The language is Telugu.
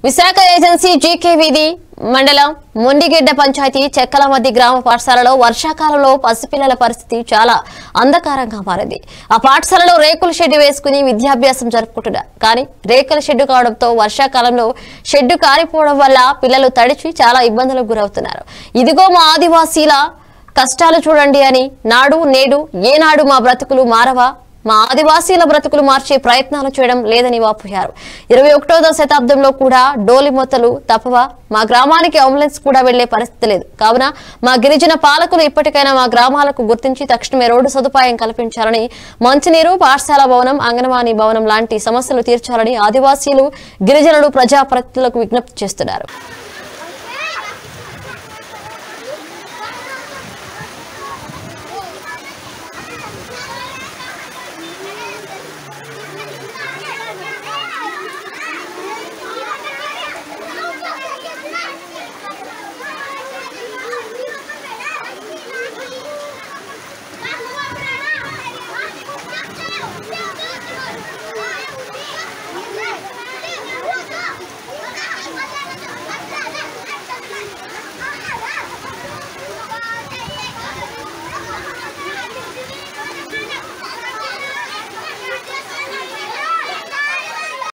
విశాఖ ఏజెన్సీ జీకే వీధి మండలం మొండిగెడ్డ పంచాయతీ చెక్కలమద్ది గ్రామ పాఠశాలలో వర్షాకాలంలో పసిపిల్లల పరిస్థితి చాలా అంధకారంగా మారింది ఆ పాఠశాలలో రేకుల షెడ్డు వేసుకుని విద్యాభ్యాసం జరుపుకుంటున్నారు కానీ రేకుల షెడ్డు కావడంతో వర్షాకాలంలో షెడ్డు కారిపోవడం వల్ల పిల్లలు తడిచి చాలా ఇబ్బందులకు గురవుతున్నారు ఇదిగో మా ఆదివాసీల కష్టాలు చూడండి అని నాడు నేడు ఏనాడు మా బ్రతుకులు మారవా మా ఆదివాసీల బ్రతుకులు మార్చే ప్రయత్నాలు చేయడం లేదని వాపోయారు ఇరవై ఒకటో శతాబ్దంలో కూడా డోలి మొత్తలు తప్పవా మా గ్రామానికి అంబులెన్స్ కూడా వెళ్లే పరిస్థితి లేదు కావున మా గిరిజన పాలకులు ఇప్పటికైనా మా గ్రామాలకు గుర్తించి తక్షణమే రోడ్డు సదుపాయం కల్పించాలని మంచినీరు పాఠశాల భవనం అంగన్వాడీ భవనం లాంటి సమస్యలు తీర్చాలని ఆదివాసీలు గిరిజనులు ప్రజాప్రతినిధులకు విజ్ఞప్తి చేస్తున్నారు